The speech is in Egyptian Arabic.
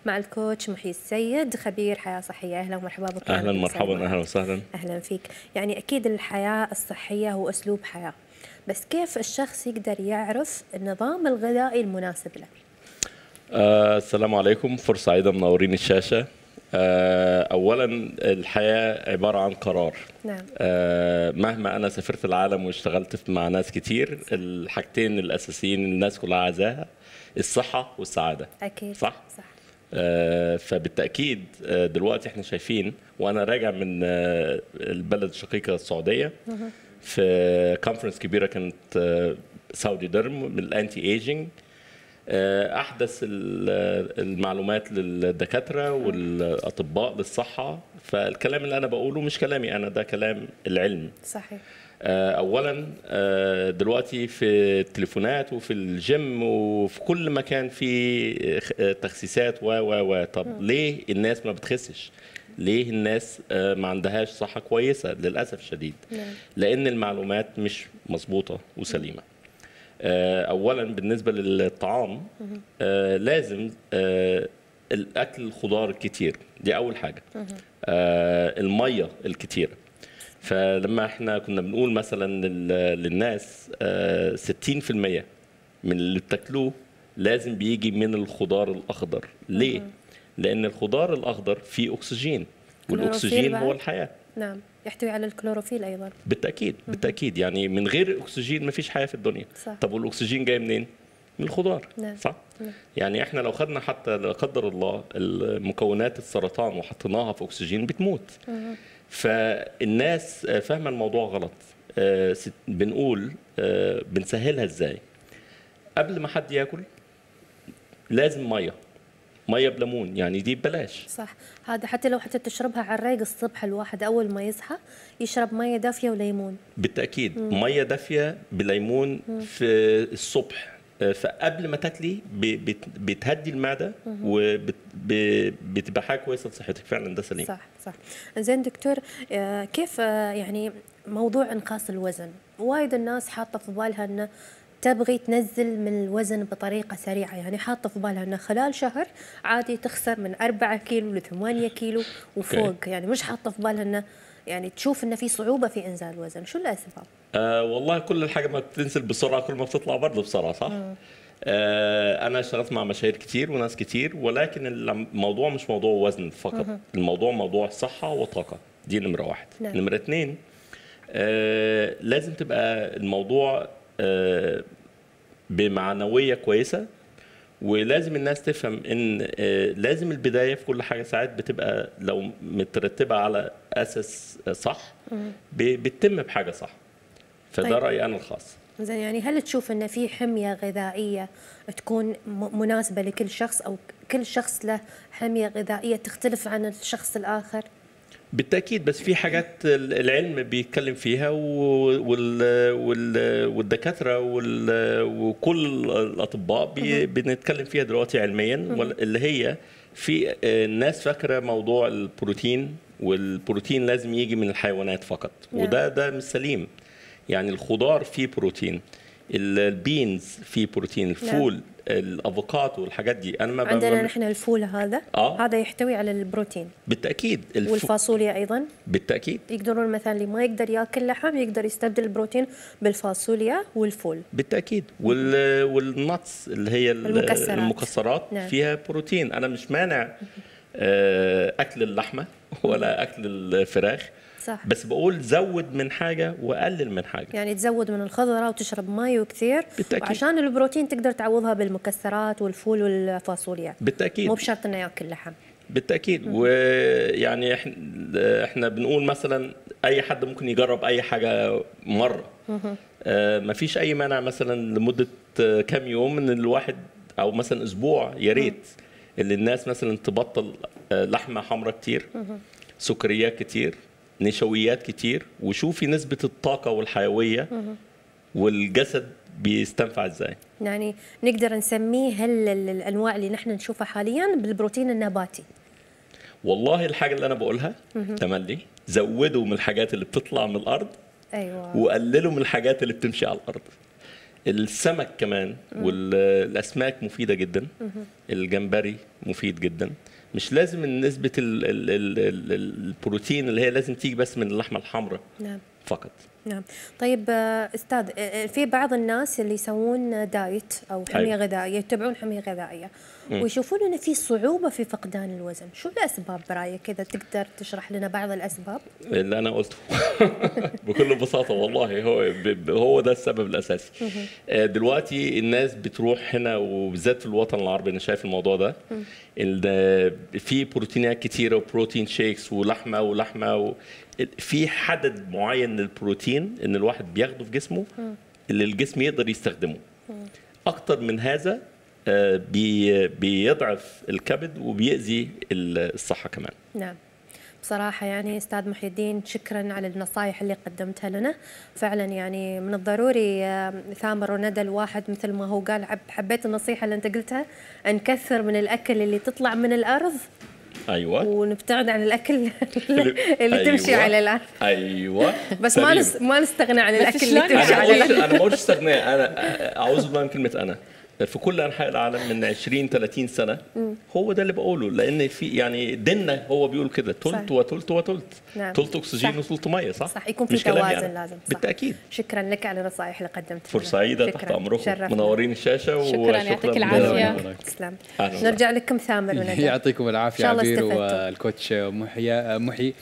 مع الكوتش محي السيد خبير حياه صحيه اهلا ومرحبا بك معنا اهلا في مرحبا المساء. اهلا وسهلا اهلا فيك يعني اكيد الحياه الصحيه هو اسلوب حياه بس كيف الشخص يقدر يعرف النظام الغذائي المناسب له آه السلام عليكم فرصه سعيده منورين الشاشه آه اولا الحياه عباره عن قرار نعم آه مهما انا سافرت العالم واشتغلت في- مع ناس كتير الحاجتين الاساسيين اللي الناس كلها عايزاها الصحه والسعاده اكيد صح؟ صح آه، فبالتاكيد آه، دلوقتي احنا شايفين وانا راجع من آه، البلد الشقيقه السعوديه في كونفرنس كبيره كانت آه، سعودي درم من الانتي ايجينج آه، احدث ال- المعلومات للدكاتره والاطباء للصحه فالكلام اللي انا بقوله مش كلامي انا ده كلام العلم صحيح آه، اولا آه، دلوقتي في التليفونات وفي الجيم وفي كل مكان في آه، تخسيسات و و و طب ليه الناس ما بتخسش ليه الناس آه، ما عندهاش صحه كويسه للاسف الشديد نعم. لان المعلومات مش مظبوطه وسليمه آه، اولا بالنسبه للطعام آه، لازم آه، الاكل الخضار الكتير دي اول حاجه آه، الميه الكتيره فلما احنا كنا بنقول مثلا لل- للناس آه، 60% من اللي بتاكلوه لازم بيجي من الخضار الاخضر ليه لان الخضار الاخضر فيه اكسجين والاكسجين بعد؟ هو الحياه نعم يحتوي على الكلوروفيل ايضا بالتاكيد بالتاكيد يعني من غير اكسجين مفيش حياه في الدنيا صح. طب والاكسجين جاي منين من الخضار نعم. صح نعم. يعني احنا لو خدنا حتى لا قدر الله مكونات السرطان وحطيناها في اكسجين بتموت فالناس آه، فاهمه الموضوع غلط آه، ست- بنقول آه، بنسهلها ازاي قبل ما حد ياكل لازم ميه ميه بليمون يعني دي ببلاش صح هذا حتى لو حتى تشربها على الريق الصبح الواحد اول ما يصحى يشرب ميه دافيه وليمون بالتاكيد ميه دافيه بليمون في الصبح آه، فقبل ما تاكلي ب- بت- بتهدي المعده وبتبقى حاجه كويسه لصحتك فعلا ده سليم صح صح زين دكتور آه، كيف آه، يعني موضوع انقاص الوزن وايد الناس حاطه في بالها انه تبغي تنزل من الوزن بطريقة سريعة يعني حاطة في بالها أنه خلال شهر عادي تخسر من 4 كيلو ل 8 كيلو وفوق أوكي. يعني مش حاطة في بالها أنه يعني تشوف أنه في صعوبة في إنزال الوزن شو الأسباب؟ آه والله كل الحاجه ما بتنزل بسرعه كل ما بتطلع برضه بسرعه صح؟ آه انا اشتغلت مع مشاهير كتير وناس كتير ولكن الموضوع مش موضوع وزن فقط الموضوع موضوع صحه وطاقه دي نمره واحد نعم. نمره اتنين آه لازم تبقى الموضوع آه بمعنويه كويسه ولازم الناس تفهم ان آه، لازم البدايه في كل حاجه ساعات بتبقى لو مترتبه على اساس صح ب- بتتم بحاجه صح فده طيب. رايي انا الخاص زين يعني هل تشوف أن في حمية غذائية تكون م- مناسبة لكل شخص أو كل شخص له حمية غذائية تختلف عن الشخص الآخر؟ بالتاكيد بس في حاجات ال- العلم بيتكلم فيها و- وال- وال- والدكاتره وال- وكل الاطباء بي- بنتكلم فيها دلوقتي علميا وال- اللي هي في آه، الناس فاكره موضوع البروتين والبروتين لازم يجي من الحيوانات فقط نعم. وده ده مش سليم يعني الخضار فيه بروتين ال- البينز فيه بروتين الفول الافوكادو والحاجات دي انا ما عندنا بعمل- نحن الفول هذا آه. هذا يحتوي على البروتين بالتاكيد الف... والفاصوليا ايضا بالتاكيد يقدرون مثلا اللي ما يقدر ياكل لحم يقدر يستبدل البروتين بالفاصوليا والفول بالتاكيد وال والنتس اللي هي ال- المكسرات. المكسرات نعم. فيها بروتين انا مش مانع آه، اكل اللحمه ولا اكل الفراخ صح بس بقول زود من حاجه وقلل من حاجه يعني تزود من الخضره وتشرب ماي كثير بالتأكيد. وعشان البروتين تقدر تعوضها بالمكسرات والفول والفاصوليا بالتاكيد مو بشرط انه ياكل لحم بالتاكيد ويعني احنا احنا بنقول مثلا اي حد ممكن يجرب اي حاجه مره آه مفيش اي مانع مثلا لمده آه، كام يوم ان الواحد او مثلا اسبوع يا ريت اللي الناس مثلا تبطل آه، لحمه حمراء كتير سكريات كتير نشويات كتير وشوفي نسبه الطاقه والحيويه والجسد بيستنفع ازاي يعني نقدر نسميه هل ال- الانواع اللي نحن نشوفها حاليا بالبروتين النباتي والله الحاجه اللي انا بقولها تملي زودوا من الحاجات اللي بتطلع من الارض ايوه وقللوا من الحاجات اللي بتمشي على الارض السمك كمان والاسماك مفيده جدا الجمبري مفيد جدا مش لازم إن نسبه ال ال ال ال البروتين اللي هي لازم تيجي بس من اللحمه الحمراء نعم فقط نعم طيب آه، استاذ آه، آه، في بعض الناس اللي يسوون دايت او حميه أيوة. غذائيه يتبعون حميه غذائيه ويشوفون ان في صعوبه في فقدان الوزن شو الاسباب برايك كذا تقدر تشرح لنا بعض الاسباب اللي انا قلته بكل بساطه والله هو ب- ب- هو ده السبب الاساسي آه، دلوقتي الناس بتروح هنا وبالذات في الوطن العربي انا شايف الموضوع ده ال- في بروتينات كتيره وبروتين شيكس ولحمه ولحمه و... في حدد معين للبروتين ان الواحد بياخده في جسمه اللي الجسم يقدر يستخدمه اكتر من هذا آه، بي بيضعف الكبد وبيأذي الصحه كمان نعم بصراحة يعني أستاذ محي الدين شكرا على النصائح اللي قدمتها لنا فعلا يعني من الضروري آه، ثامر وندى الواحد مثل ما هو قال حب- حبيت النصيحة اللي أنت قلتها نكثر من الأكل اللي تطلع من الأرض ايوه ونبتعد عن الأكل اللي تمشي أيوة. على الأرض ايوه بس ما سليم. نس ما نستغنى عن الأكل اللي شلون تمشي انا على ما الأرض قلتش انا ما قلتش استغناء انا اعوذ بالله من كلمه انا في كل انحاء العالم من 20 30 سنه هو ده اللي بقوله لان في يعني ديننا هو بيقول كده صحيح. تلت وتلت وتلت نعم. تلت اكسجين صح. وتلت ميه صح؟ صح يكون في مش كلامي توازن أنا. لازم صح. بالتاكيد شكرا لك على النصائح اللي قدمتها فرصه لنا. سعيده شكراً. تحت امركم شرفتنا. منورين الشاشه شكراً، يعطيك العافية. تسلم أهلاً وسهلاً. نرجع لكم ثامر وندى يعطيكم العافيه إن شاء الله عبير استفدتوا. والكوتش محيا محي